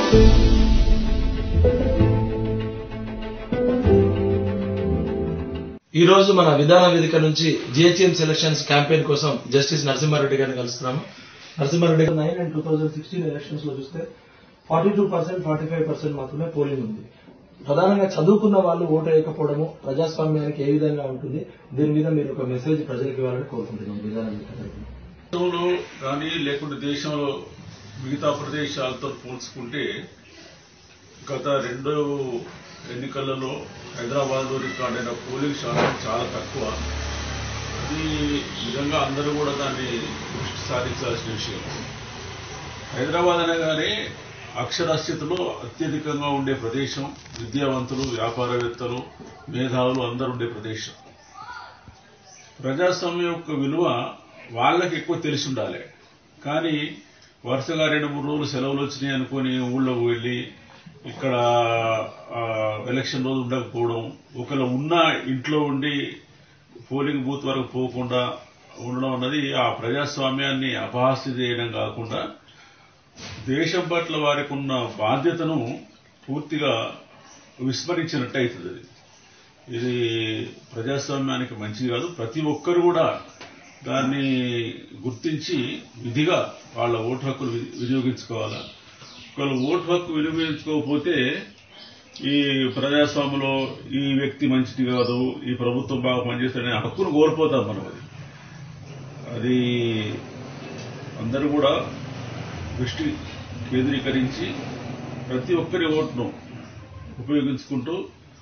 ఈ రోజు మన విధాన వేదిక నుంచి జిహెచ్ఎం సెలక్షన్స్ క్యాంపెయిన్ కోసం జస్టిస్ నరసింహారెడ్డి గారిని కలుస్తున్నాము Narasimha Reddy garu nine and two thousand sixteen elections లో చూస్తే forty two percent forty five percent మాత్రమే పోలింగ్ ఉంది ప్రధానంగా చదువుకున్న వాళ్ళు ఓటు వేయకపోవడము ప్రజాస్వామ్యానికి ఏ విధంగా ఉంటుంది దీని మీద మీరు ఒక మెసేజ్ ప్రజలకు ఇవ్వాలని కోరుకుంటున్నాం విధాన వేదిక తరపున. దేశంలో కానీ లేకుంటే దేశంలో మిగతా ప్రదేశాలతో పోల్చుకుంటే గత రెండు ఎన్నికలలో హైదరాబాద్లో రికార్డ్ అయిన పోలింగ్ శాతం చాలా తక్కువ అది నిజంగా అందరూ కూడా దాన్ని దృష్టి సారించాల్సిన విషయం హైదరాబాద్ అనగానే అక్షరాస్యతలో అత్యధికంగా ఉండే ప్రదేశం విద్యావంతులు వ్యాపారవేత్తలు మేధావులు అందరూ ఉండే ప్రదేశం ప్రజాస్వామ్యం యొక్క విలువ వాళ్ళకి ఎక్కువ తెలిసి ఉండాలి కానీ వరుసగా రెండు మూడు రోజులు సెలవులు వచ్చినాయి అనుకుని ఊళ్ళోకి వెళ్ళి ఇక్కడ ఆ, ఎలక్షన్ రోజు ఉండకపోవడం ఒకవేళ ఉన్న ఇంట్లో ఉండి పోలింగ్ బూత్ వరకు పోకుండా ఉండడం అన్నది ఆ ప్రజాస్వామ్యాన్ని అపహాస్య చేయడం కాకుండా దేశం పట్ల వారికి ఉన్న బాధ్యతను పూర్తిగా విస్మరించినట్టు అవుతుంది అది ఇది ప్రజాస్వామ్యానికి మంచిది కాదు ప్రతి ఒక్కరు కూడా దాన్ని గుర్తించి విధిగా వాళ్ళ ఓటు హక్కులు వి- వినియోగించుకోవాలా ఒకవేళ ఓటు హక్కు వినియోగించుకోకపోతే ఈ ప్రజాస్వామ్యంలో ఈ వ్యక్తి మంచిది కాదు ఈ ప్రభుత్వం బాగా పనిచేస్తాడనే హక్కును కోల్పోతాం మనం అది అది అందరూ కూడా దృష్టి కేంద్రీకరించి ప్రతి ఒక్కరి ఓటును ఉపయోగించుకుంటూ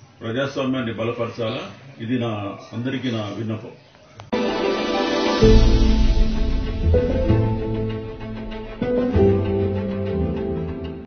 ప్రజాస్వామ్యాన్ని బలపరచాలా ఇది నా అందరికీ నా విన్నపం